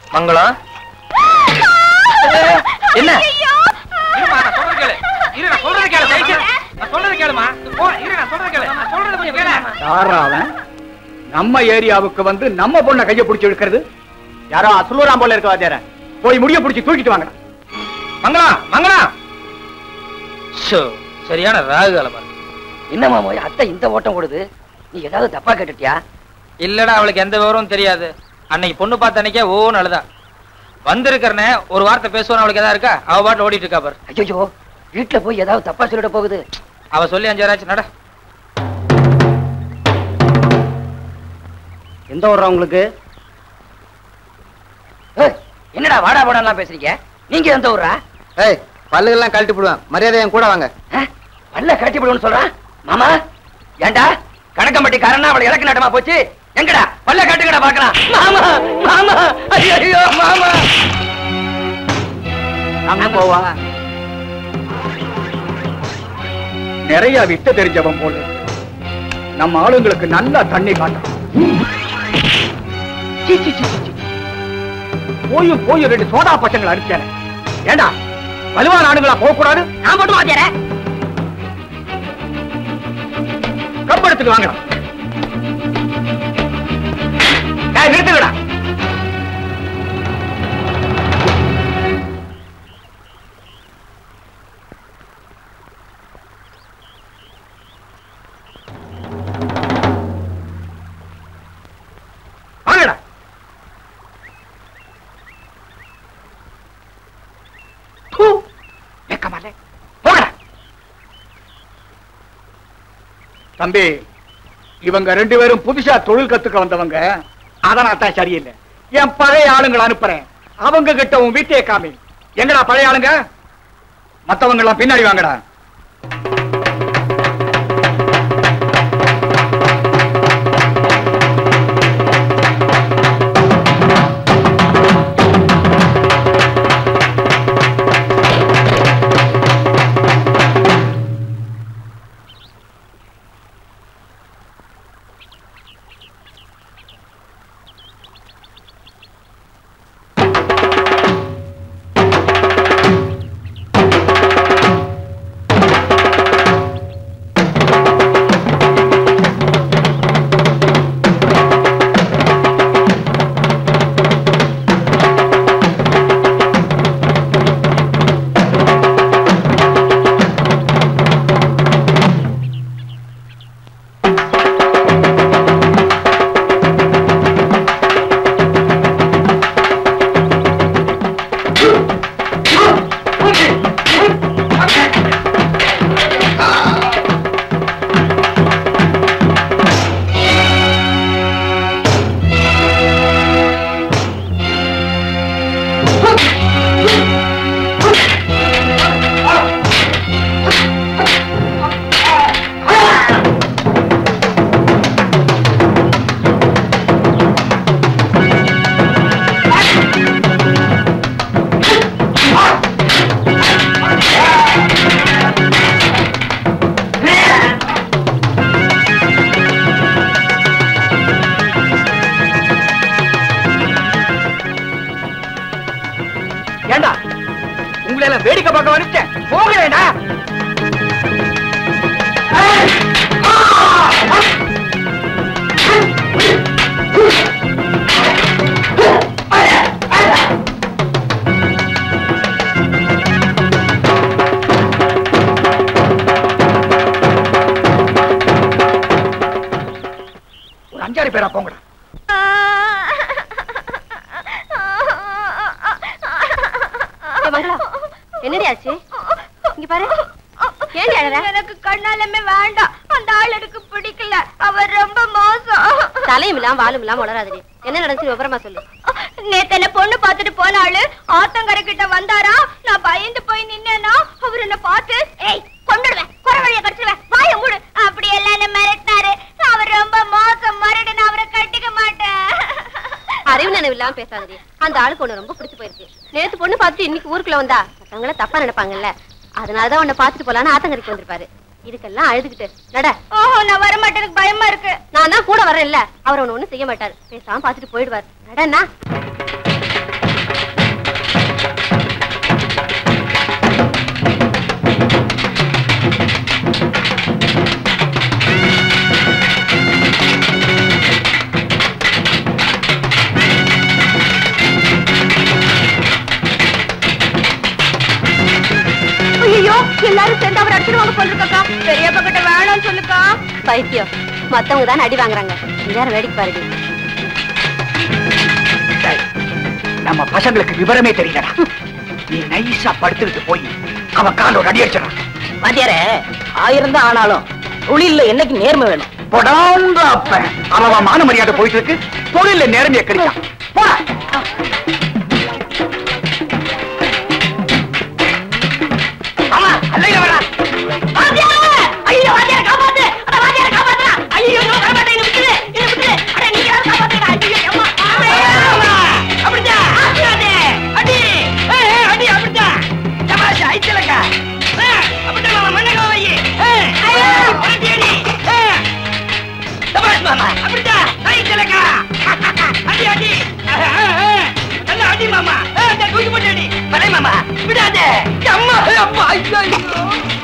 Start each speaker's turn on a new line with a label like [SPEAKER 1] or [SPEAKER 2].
[SPEAKER 1] மங்களம் என்ன
[SPEAKER 2] இருமா, நான் சொல்றது கேளு. இரு, நான் சொல்றது கேளு, தயவுசெய்து. நான் சொல்றது கேளுமா. போ, இரு, நான் சொல்றது கேளு. நான் சொல்றது கொஞ்சம் கேளு.
[SPEAKER 3] யாரா அவன் நம்ம ஏரியாவுக்கு வந்து நம்ம பொண்ண கைய பிடிச்சு இழுக்கிறது யாரோ அசுலூராம் போல இருக்க வாத்தியார போய் முடிய பிடிச்சு தூக்கிட்டு வாங்க
[SPEAKER 2] மங்களம், மங்களம். ஷோ, சரியான ராகு காலமா இருக்கு.
[SPEAKER 1] என்ன மாமோய் அத்தை இந்த ஓட்டம் கொடுது நீ ஏதாவது தப்பா கேட்டுட்டியா
[SPEAKER 2] இல்லடா அவளுக்கு எந்த விவரமும் தெரியாது அன்னைக்கு பொண்ணு பார்த்த அன்னைக்கே ஓன்னு அழுதா வந்திருக்கிறனே ஒரு வார்த்தை பேசுவான் அவளுக்கு எதா இருக்கா அவ பாட்டு ஓடிட்டு இருக்கா பாரு
[SPEAKER 1] ஐயோ வீட்டுல போய் ஏதாவது தப்பா சொல்லிட போகுது
[SPEAKER 2] அவ சொல்லி அஞ்சாராச்சு நட
[SPEAKER 3] எந்த ஊர்றா உங்களுக்கு
[SPEAKER 1] ஏய், என்னடா வாடா வாடாலாம் பேசுறீங்க நீங்க எந்த ஊரா
[SPEAKER 3] ஏய் பல்லுகள்லாம் கழட்டி போடுவேன் மரியாதை என் கூட வாங்க
[SPEAKER 1] ஆ? பல்ல கட்டி விடுன்னு சொல்றான் மாமா ஏண்டா கணக்கம்பட்டி காரனா அவளை இலக்கு நாட்டமா போச்சு எங்கடா பல்ல கட்டுங்கடா பாக்கலாம் மாமா மாமா ஐயோ மாமா
[SPEAKER 3] அங்க போவா நிறைய விட்டு தெரிஞ்சவன் போல இருக்கு. நம்ம ஆளுங்களுக்கு நல்லா தண்ணி காட்டும் சீ, சீ, சீ, சீ, சீ. போயும் போயும் ரெண்டு சோடா பசங்களை அடிச்சேன் ஏண்டா வலுவான ஆளுங்களா போக கூடாது
[SPEAKER 1] நான் மட்டும் வாத்தியார
[SPEAKER 3] கம்பெடுத்துக்கு வாங்கடா ஏய், நிறுத்துங்கடா வாங்கடா தூ, வெக்கமாலே. போங்கடா தம்பி இவங்க ரெண்டு பேரும் புதுசா தொழில் கத்துக்க வந்தவங்க அதனா தான் சரியில்லை என் பழைய ஆளுங்களை அனுப்புறேன் அவங்க கிட்ட உன் வீட்டையே காமி எங்கடா பழைய ஆளுங்க மத்தவங்க எல்லாம் பின்னாடி வாங்கடா ஏண்டா உங்களை எல்லாம் வேடிக்கை பார்க்க வந்துட்டேன் போகிறேன்டா ஒரு அஞ்சாறு பேரா போங்கடா
[SPEAKER 4] ஏய், மங்களா, என்னடி ஆச்சு இங்க பாரு ஏண்டி அழற
[SPEAKER 5] எனக்கு கண்ணாலுமே வேண்டாம் அந்த ஆள் எனக்கு பிடிக்கல அவர் ரொம்ப மோசம்
[SPEAKER 4] தலையும் இல்லாம வாலும் இல்லாம வளராதடி என்ன நடந்துச்சு விவரமா சொல்லு
[SPEAKER 5] நேத்து என்ன பொண்ணு பார்த்துட்டு போன ஆளு ஆத்தங்கரை கிட்ட வந்தாரா நான் பயந்து போய் நின்னேனா அவர் என்ன பார்த்து ஏய் கொண்டுடுவேன் குறை வழிய கடிச்சிடுவேன் வாய மூடு அப்படி எல்லாம் என்ன மிரட்டினாரு அவர் ரொம்ப மோசம் மறுடு நான் அவரை கட்டிக்க மாட்டேன்
[SPEAKER 4] அறிவு நினைவு இல்லாம பேசாதடி அந்த ஆளுக்கு ஒண்ணு ரொம்ப பிடிச்சு போயிருக்கு நேத்து பொண்ணு பார்த்துட்டு இன்னைக்கு ஊருக்குள்ள வந்தா மத்தவங்கள தப்பா நினைப்பாங்கல்ல அதனாலதான் உன்னை பார்த்துட்டு போலான்னு ஆத்தங்கரைக்கு வந்திருப்பாரு இதுக்கெல்லாம் அழுதுகிட்டு நட
[SPEAKER 5] ஓஹோ நான் வர மாட்டேன் எனக்கு பயமா இருக்கு
[SPEAKER 4] நான் தான் கூட வரேன்ல அவர் ஒண்ணு ஒண்ணும் செய்ய மாட்டாரு பேசாம பார்த்துட்டு போயிடுவார் நடன்னா
[SPEAKER 5] ஐயோ எல்லாரும் சேர்ந்து அவர் அடிச்சிருவாங்க போலிருக்கா பெரியப்பா கிட்ட வேணாம்னு சொல்லுக்கா
[SPEAKER 4] பைத்தியம் மத்தவங்க தான் அடி வாங்குறாங்க நேரம் வேடிக்கை பாருடி
[SPEAKER 3] டேய், நம்ம பசங்களுக்கு விவரமே தெரியலடா நீ நைஸா படுத்துக்கிட்டு போய் அவன் காலோட அடி அடிச்சிடான்
[SPEAKER 6] வாத்தியாரே ஆயிரம் தான் ஆனாலும் தொழில்ல என்னைக்கு நேர்மை வேணும்
[SPEAKER 3] போடாங்க அப்ப அவன் மான மரியாதை போயிட்டு இருக்கு தொழில நேர்மையை கிடைக்கான் போடா
[SPEAKER 1] ஆமா அல்லையில வரா
[SPEAKER 5] ஐயோ வாத்தியார காப்பாத்து அட வாத்தியார காப்பாத்துடா ஐயோ நான் வர மாட்டேன் இது விட்டுரு இது விட்டுரு அட நீங்க யாரும் காப்பாத்துடா ஐயோ அம்மா
[SPEAKER 1] அப்படிதான் அப்படிதானே. அடி ஏய், ஏய், அடி அப்படிதான் சபாஷ் ஐச்சலக்கா அப்படிதான் மாமா மண்ணக வை ஏய், அடி அடி ஏய். சபாஷ் மாமா அப்படிதான் ஐச்சலக்கா அடி அடி ஆ, ஆ, ஆ. நல்லா அடி மாமா ஏய், இந்த தூக்கி போட்டு அடி பலே மாமா விடாதே அம்மா அப்பா ஐயோ ஐயோ